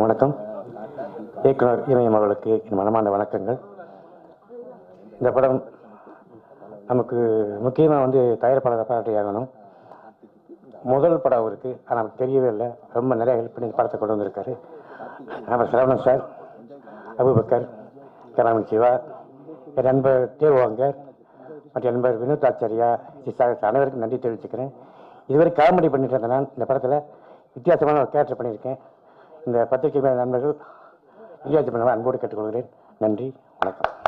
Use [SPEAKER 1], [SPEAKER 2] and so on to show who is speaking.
[SPEAKER 1] அனைவருக்கும் வணக்கம் இயக்குனர் இமயம் அவர்களுக்கு என் மனமார்ந்த வணக்கங்கள் இந்த படம் நமக்கு முக்கியமாக வந்து தயாரிப்பாளரை பாராட்டி ஆகணும் முதல் படம் அவருக்கு ஆனால் நமக்கு தெரியவே இல்லை ரொம்ப நிறைய ஹெல்ப் பண்ணி இந்த படத்தை கொண்டு வந்திருக்காரு அப்புறம் சரவணன் சார் அபுபக்கர் கராமன் சிவா என் நண்பர் தேவாங்கர் மற்ற நண்பர் வினோத் ஆச்சாரியா சார் அனைவருக்கும் நன்றி தெரிவிச்சுக்கிறேன் இதுவரை காமெடி பண்ணிட்டு இருந்தேன் நான் இந்த படத்தில் வித்தியாசமான ஒரு கேரக்டர் பண்ணியிருக்கேன் இந்த பத்திரிகை மேல நண்பர்கள் வித்தியாசம் பண்ண அன்போடு கேட்டுக்கொள்கிறேன் நன்றி வணக்கம்